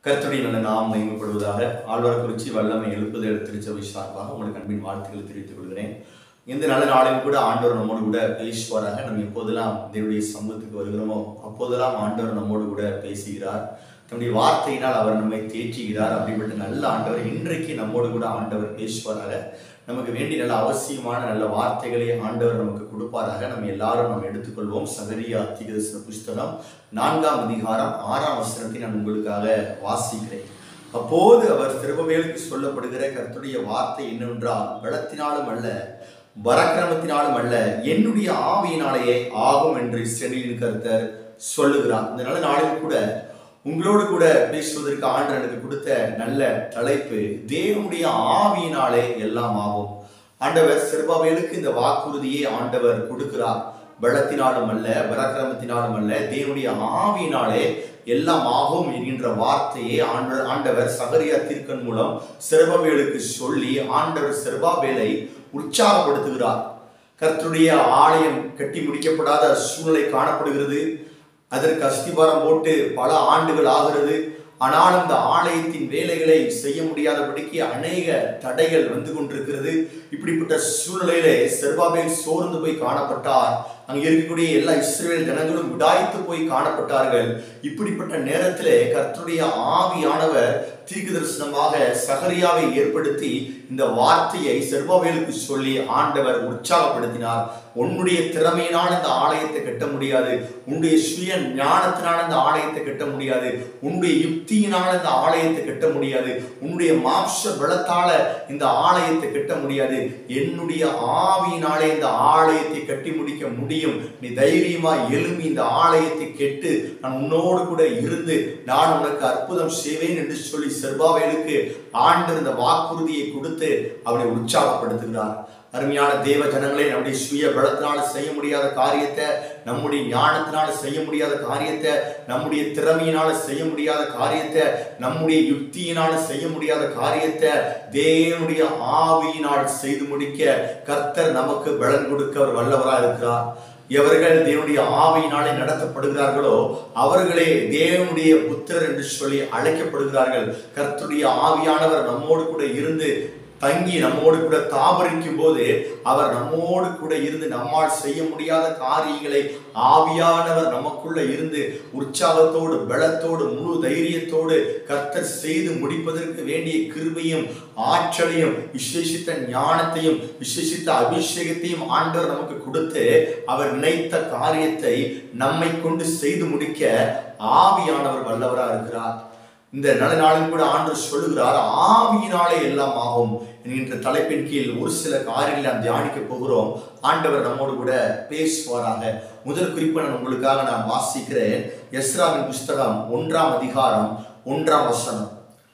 கர்த்தருடைய நல்ல நாம் மகிமைப்படுவதாக ஆழ்வார் குறிச்சி வல்லமை எழுப்புதல் திருச்சபை சார்பாக உங்களுக்கு அன்பின் வாழ்த்துக்கள் தெரிவித்துக் கொள்கிறேன் இந்த நல்ல நாளில் கூட ஆண்டவர் நம்மோடு கூட பேசுவாராக நம்ம எப்போதெல்லாம் தேவனுடைய சமூகத்துக்கு வருகிறோமோ அப்போதெல்லாம் ஆண்டவர் நம்மோடு கூட பேசுகிறார் தன்னுடைய வார்த்தையினால் அவர் நம்மை தேற்றுகிறார் அப்படிப்பட்ட நல்ல ஆண்டவர் இன்றைக்கு நம்மோடு கூட ஆண்டவர் பேசுவாராக நமக்கு வேண்டிய நல்ல அவசியமான நல்ல வார்த்தைகளை ஆண்டவர் நமக்கு கொடுப்பாராக நம்ம எல்லாரும் நம்ம எடுத்துக்கொள்வோம் சகரியா தீகதர்சன புஸ்தகம் நான்காம் அதிகாரம் ஆறாம் வசனத்தை நான் உங்களுக்காக வாசிக்கிறேன் அப்போது அவர் திருபவேலுக்கு சொல்லப்படுகிற கர்த்தருடைய வார்த்தை என்னவென்றால் பலத்தினாலும் அல்ல பரக்கிரமத்தினாலும் அல்ல என்னுடைய ஆவியினாலேயே ஆகும் என்று செடியின் கர்த்தர் சொல்லுகிறார் இந்த நல்ல நாளில் கூட உங்களோடு கூட பேசுவதற்கு ஆண்டு எனக்கு கொடுத்த நல்ல தலைப்பு தேவனுடைய ஆவியினாலே எல்லாம் ஆகும் ஆண்டவர் சிறுபாவேலுக்கு இந்த வாக்குறுதியை ஆண்டவர் கொடுக்கிறார் பலத்தினாலும் அல்ல பராக்கிரமத்தினாலும் அல்ல தேவனுடைய ஆவியினாலே எல்லாம் ஆகும் என்கின்ற வார்த்தையை ஆண்டவர் ஆண்டவர் சகரியா தீர்க்கன் மூலம் சிறுபாவேலுக்கு சொல்லி ஆண்டவர் சிறுபாவேலை உற்சாகப்படுத்துகிறார் கர்த்தருடைய ஆலயம் கட்டி முடிக்கப்படாத சூழ்நிலை காணப்படுகிறது அதற்கு அஸ்திபாரம் போட்டு பல ஆண்டுகள் ஆகிறது ஆனால் அந்த ஆலயத்தின் வேலைகளை செய்ய முடியாதபடிக்கு அநேக தடைகள் வந்து கொண்டிருக்கிறது இப்படிப்பட்ட சூழ்நிலையிலே செர்பாபேல் சோர்ந்து போய் காணப்பட்டார் அங்கே இருக்கக்கூடிய எல்லா இஸ்ரேல் ஜனங்களும் விடாய்த்து போய் காணப்பட்டார்கள் இப்படிப்பட்ட நேரத்திலே கர்த்தருடைய ஆவியானவர் தீர்க்க தரிசனமாக சகரியாவை ஏற்படுத்தி இந்த வார்த்தையை செர்பாவேலுக்கு சொல்லி ஆண்டவர் உற்சாகப்படுத்தினார் உன்னுடைய திறமையினால் இந்த ஆலயத்தை கட்ட முடியாது உன்னுடைய சுய ஞானத்தினால் இந்த ஆலயத்தை கட்ட முடியாது உன்னுடைய யுக்தியினால் இந்த ஆலயத்தை கட்ட முடியாது உன்னுடைய மாம்ச பலத்தால இந்த ஆலயத்தை கட்ட முடியாது என்னுடைய ஆவியினாலே இந்த ஆலயத்தை கட்டி முடிக்க முடியும் நீ தைரியமா எழும்பி இந்த ஆலயத்தை கெட்டு நான் உன்னோடு கூட இருந்து நான் உனக்கு அற்புதம் செய்வேன் என்று சொல்லி செர்பாவேலுக்கு ஆண்டு இந்த வாக்குறுதியை கொடுத்து அவனை உற்சாகப்படுத்துகிறார் அருமையான தேவ ஜனங்களே நம்முடைய சுய பலத்தினால செய்ய முடியாத காரியத்தை நம்முடைய ஞானத்தினால செய்ய முடியாத காரியத்தை நம்முடைய திறமையினால செய்ய முடியாத காரியத்தை நம்முடைய யுக்தியினால செய்ய முடியாத காரியத்தை தேவனுடைய ஆவியினால் செய்து முடிக்க கர்த்தர் நமக்கு பலன் கொடுக்க அவர் வல்லவராக இருக்கிறார் எவர்கள் தேவனுடைய ஆவியினாலே நடத்தப்படுகிறார்களோ அவர்களே தேவனுடைய புத்திரர் என்று சொல்லி அழைக்கப்படுகிறார்கள் கர்த்தருடைய ஆவியானவர் நம்மோடு கூட இருந்து தங்கி நம்மோடு கூட தாபரிக்கும் போது அவர் நம்மோடு கூட இருந்து நம்மால் செய்ய முடியாத காரியங்களை ஆவியானவர் நமக்குள்ள இருந்து உற்சாகத்தோடு பலத்தோடு முழு தைரியத்தோடு கர்த்தர் செய்து முடிப்பதற்கு வேண்டிய கிருபையும் ஆற்றலையும் விசேஷித்த ஞானத்தையும் விசேஷித்த அபிஷேகத்தையும் ஆண்டவர் நமக்கு கொடுத்து அவர் நினைத்த காரியத்தை நம்மை கொண்டு செய்து முடிக்க ஆவியானவர் வல்லவராக இருக்கிறார் இந்த நல்ல நாளில் கூட ஆண்டவர் சொல்லுகிறார் ஆவியினாலே எல்லாம் ஆகும் என்கின்ற தலைப்பின் கீழ் ஒரு சில காரியங்களை நாம் தியானிக்க போகிறோம் ஆண்டவர் நம்மோடு கூட பேசுவாராக முதல் குறிப்பை நான் உங்களுக்காக நான் வாசிக்கிறேன் எஸ்ராவின் புஸ்தகம் ஒன்றாம் அதிகாரம் ஒன்றாம் வசனம்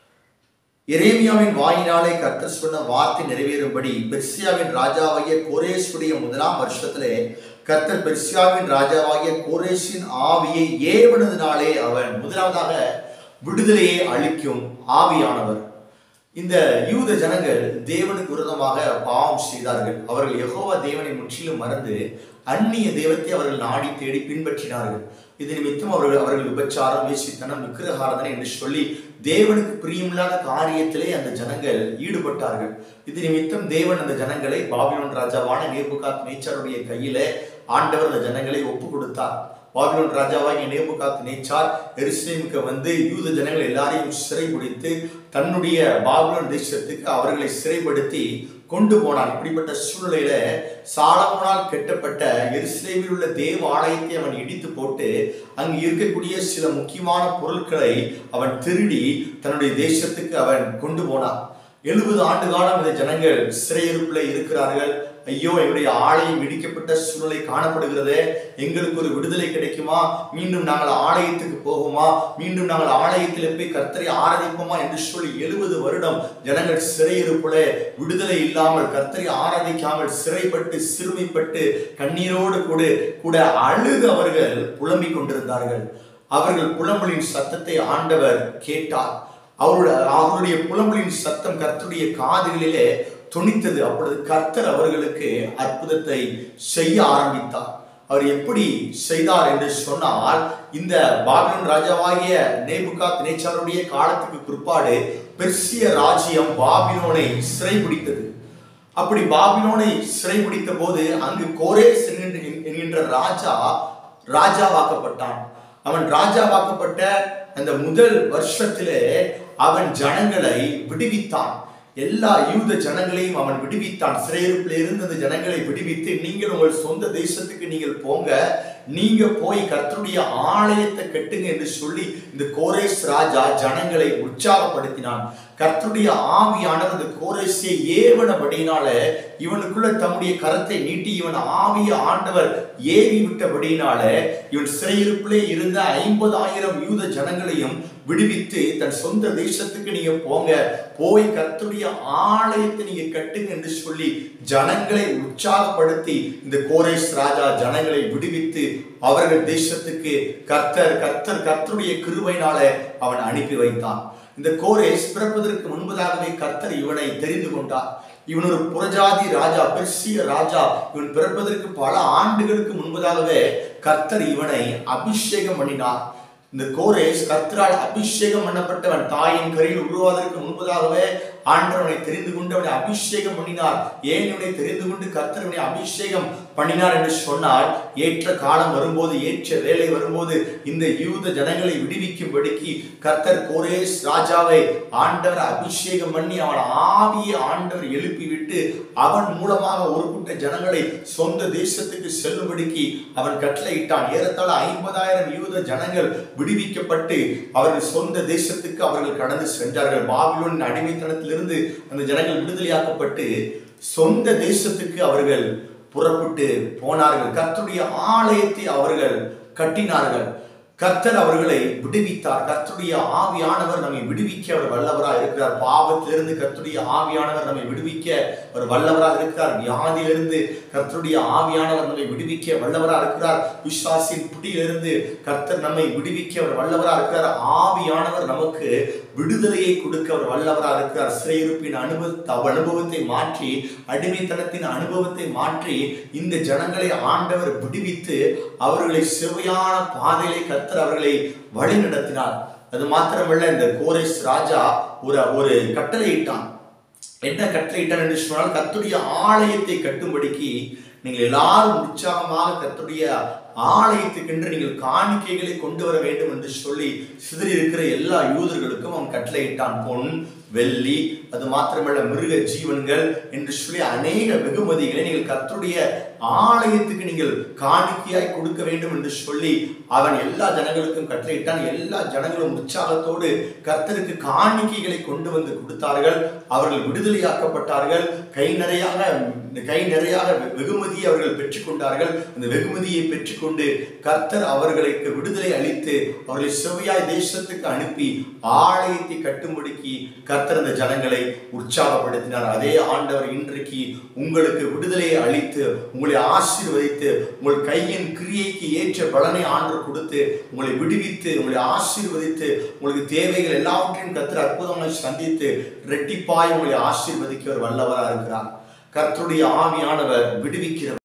எரேமியாவின் வாயினாலே கர்த்தர் சொன்ன வார்த்தை நிறைவேறும்படி பெர்சியாவின் ராஜாவாகிய கோரேஷுடைய முதலாம் வருஷத்திலே கர்த்தர் பெர்சியாவின் ராஜாவாகிய கோரேஷின் ஆவியை ஏவனதினாலே அவன் முதலாவதாக விடுதலையை அளிக்கும் ஆவியானவர் இந்த யூத ஜனங்கள் தேவனுக்கு விரோதமாக பாவம் செய்தார்கள் அவர்கள் யெகோவா தேவனை முற்றிலும் மறந்து அந்நிய தெய்வத்தை அவர்கள் நாடி தேடி பின்பற்றினார்கள் இது நிமித்தம் அவர்கள் அவர்கள் விபச்சாரம் வேசித்தனம் விக்கிரகாரதனை என்று சொல்லி தேவனுக்கு பிரியமில்லாத காரியத்திலே அந்த ஜனங்கள் ஈடுபட்டார்கள் இது நிமித்தம் தேவன் அந்த ஜனங்களை பாபிலோன் ராஜாவான நேபுகாத் மேய்ச்சருடைய கையிலே ஆண்டவர் அந்த ஜனங்களை ஒப்பு கொடுத்தார் பாபிலோன் ராஜாவாகிய நேபுகாத் நேச்சார் எருசலேமுக்கு வந்து யூத ஜனங்கள் எல்லாரையும் சிறைபிடித்து தன்னுடைய பாபிலோன் தேசத்துக்கு அவர்களை சிறைப்படுத்தி கொண்டு போனான் இப்படிப்பட்ட சூழ்நிலையில சாலமோனால் கெட்டப்பட்ட எருசலேமில் உள்ள தேவ ஆலயத்தை அவன் இடித்து போட்டு அங்கு இருக்கக்கூடிய சில முக்கியமான பொருட்களை அவன் திருடி தன்னுடைய தேசத்துக்கு அவன் கொண்டு போனான் எழுபது ஆண்டு காலம் இந்த ஜனங்கள் சிறையிருப்பில் இருக்கிறார்கள் ஐயோ எங்களுடைய ஆலயம் இடிக்கப்பட்ட சூழ்நிலை காணப்படுகிறது எங்களுக்கு ஒரு விடுதலை கிடைக்குமா மீண்டும் நாங்கள் ஆலயத்துக்கு போகுமா மீண்டும் நாங்கள் ஆலயத்தில் போய் கர்த்தரை ஆராதிப்போமா என்று சொல்லி எழுபது வருடம் ஜனங்கள் சிறையிருப்புல விடுதலை இல்லாமல் கர்த்தரை ஆராதிக்காமல் சிறைப்பட்டு சிறுமைப்பட்டு கண்ணீரோடு கூட கூட அழுது அவர்கள் புலம்பிக் கொண்டிருந்தார்கள் அவர்கள் புலம்பலின் சத்தத்தை ஆண்டவர் கேட்டார் அவருடைய அவருடைய புலம்பலின் சத்தம் கர்த்தருடைய காதுகளிலே துணித்தது அப்பொழுது கர்த்தர் அவர்களுக்கு அற்புதத்தை செய்ய ஆரம்பித்தார் அவர் எப்படி செய்தார் என்று சொன்னால் இந்த பாபிலோன் ராஜாவாகிய நேபுகாத் நேச்சாருடைய காலத்துக்கு பிற்பாடு பெர்சிய ராஜ்யம் பாபிலோனை சிறைபிடித்தது அப்படி பாபிலோனை சிறைபிடித்த போது அங்கு கோரேஸ் என்கின்ற என்கின்ற ராஜா ராஜாவாக்கப்பட்டான் அவன் ராஜாவாக்கப்பட்ட அந்த முதல் வருஷத்திலே அவன் ஜனங்களை விடுவித்தான் எல்லா யூத ஜனங்களையும் அவன் விடுவித்தான் சிறையிருப்பில் இருந்து அந்த ஜனங்களை விடுவித்து நீங்கள் உங்கள் சொந்த தேசத்துக்கு நீங்கள் போங்க நீங்க போய் கர்த்தருடைய ஆலயத்தை கட்டுங்க என்று சொல்லி இந்த கோரேஸ் ராஜா ஜனங்களை உற்சாகப்படுத்தினான் கர்த்தருடைய ஆவியானவர் இந்த கோரேசியை ஏவனபடினால இவனுக்குள்ள தம்முடைய கரத்தை நீட்டி இவன் ஆவிய ஆண்டவர் ஏவி விட்டபடினால இவன் சிறையிருப்பிலே இருந்த ஐம்பதாயிரம் யூத ஜனங்களையும் விடுவித்து தன் சொந்த தேசத்துக்கு நீங்க போங்க போய் கர்த்தருடைய ஆலயத்தை நீங்க கட்டுங்க என்று சொல்லி ஜனங்களை உற்சாகப்படுத்தி இந்த கோரேஸ் ராஜா ஜனங்களை விடுவித்து அவர்கள் தேசத்துக்கு கர்த்தர் கர்த்தர் கர்த்தருடைய கிருபையினால அவன் அனுப்பி வைத்தான் இந்த கோரேஸ் பிறப்பதற்கு முன்பதாகவே கர்த்தர் இவனை தெரிந்து கொண்டார் இவன் ஒரு புறஜாதி ராஜா பெர்சிய ராஜா இவன் பிறப்பதற்கு பல ஆண்டுகளுக்கு முன்பதாகவே கர்த்தர் இவனை அபிஷேகம் பண்ணினார் இந்த கோரேஸ் கர்த்தரால் அபிஷேகம் பண்ணப்பட்டவன் தாயின் கரையில் உருவாவதற்கு முன்பதாகவே ஆண்டவனை தெரிந்து கொண்டு அவனை அபிஷேகம் பண்ணினார் ஏன் இவனை தெரிந்து கொண்டு கர்த்தர் இவனை அபிஷேகம் பண்ணினார் என்று சொன்னால் ஏற்ற காலம் வரும்போது ஏற்ற வேலை வரும்போது இந்த யூத ஜனங்களை விடுவிக்கும்படிக்கு கர்த்தர் கோரேஸ் ராஜாவை ஆண்டவர் அபிஷேகம் பண்ணி அவன் ஆவிய ஆண்டவர் எழுப்பி விட்டு அவன் மூலமாக ஒரு கூட்ட ஜனங்களை சொந்த தேசத்துக்கு செல்லும்படிக்கு அவன் கட்டளையிட்டான் ஏறத்தாழ ஐம்பதாயிரம் யூத ஜனங்கள் விடுவிக்கப்பட்டு அவர்கள் சொந்த தேசத்துக்கு அவர்கள் கடந்து சென்றார்கள் பாபிலோனின் அடிமைத்தனத்திலிருந்து அந்த ஜனங்கள் விடுதலையாக்கப்பட்டு சொந்த தேசத்துக்கு அவர்கள் புறப்பட்டு போனார்கள் கர்த்தருடைய ஆலயத்தை அவர்கள் கட்டினார்கள் கர்த்தர் அவர்களை விடுவித்தார் கர்த்தருடைய ஆவியானவர் நம்மை விடுவிக்க அவர் வல்லவராக இருக்கிறார் பாவத்திலிருந்து கர்த்தருடைய ஆவியானவர் நம்மை விடுவிக்க அவர் வல்லவராக இருக்கிறார் வியாதியிலிருந்து கர்த்தருடைய ஆவியானவர் நம்மை விடுவிக்க வல்லவராக இருக்கிறார் விசுவாசின் பிடியிலிருந்து கர்த்தர் நம்மை விடுவிக்க அவர் வல்லவராக இருக்கிறார் ஆவியானவர் நமக்கு விடுதலையை கொடுக்க அவர் வல்லவராக இருக்கிறார் சிறையிருப்பின் அனுபவ அனுபவத்தை மாற்றி அடிமைத்தனத்தின் அனுபவத்தை மாற்றி இந்த ஜனங்களை ஆண்டவர் விடுவித்து அவர்களை செவையான பாதையிலே கர்த்தர் அவர்களை வழி நடத்தினார் அது மாத்திரமல்ல இந்த கோரேஸ் ராஜா ஒரு ஒரு கட்டளையிட்டான் என்ன கட்டளையிட்டான் என்று சொன்னால் கர்த்தருடைய ஆலயத்தை கட்டும்படிக்கு நீங்கள் எல்லாரும் உற்சாகமாக கர்த்தருடைய ஆலயத்துக்கென்று நீங்கள் காணிக்கைகளை கொண்டு வர வேண்டும் என்று சொல்லி சிதறி இருக்கிற எல்லா யூதர்களுக்கும் அவன் கட்டளையிட்டான் பொன் வெள்ளி அது மாத்திரமல்ல மிருக ஜீவன்கள் என்று சொல்லி அநேக வெகுமதிகளை நீங்கள் கர்த்தருடைய ஆலயத்துக்கு நீங்கள் காணிக்கையாய் கொடுக்க வேண்டும் என்று சொல்லி அவன் எல்லா ஜனங்களுக்கும் கட்டளையிட்டான் எல்லா ஜனங்களும் உற்சாகத்தோடு கர்த்தருக்கு காணிக்கைகளை கொண்டு வந்து கொடுத்தார்கள் அவர்கள் விடுதலையாக்கப்பட்டார்கள் கை நிறையாக கை நிறையாக வெகுமதியை அவர்கள் பெற்றுக்கொண்டார்கள் அந்த வெகுமதியை பெற்றுக்கொண்டு கர்த்தர் அவர்களுக்கு விடுதலை அளித்து அவர்களை செவ்வாய் தேசத்துக்கு அனுப்பி ஆலயத்தை கட்டும்படிக்கு கர்த்தர் அந்த ஜனங்களை உற்சாகப்படுத்தினார் அதே ஆண்டவர் இன்றைக்கு உங்களுக்கு விடுதலையை அளித்து உங்களை ஆசீர்வதித்து உங்கள் கையின் கிரியைக்கு ஏற்ற பலனை ஆண்டு கொடுத்து உங்களை விடுவித்து உங்களை ஆசீர்வதித்து உங்களுக்கு தேவைகள் எல்லாவற்றையும் கர்த்தர் அற்புதமாக சந்தித்து ரெட்டிப்பாய் உங்களை ஆசீர்வதிக்க ஒரு வல்லவராக இருக்கிறார் கர்த்தருடைய ஆவியானவர் விடுவிக்கிறவர்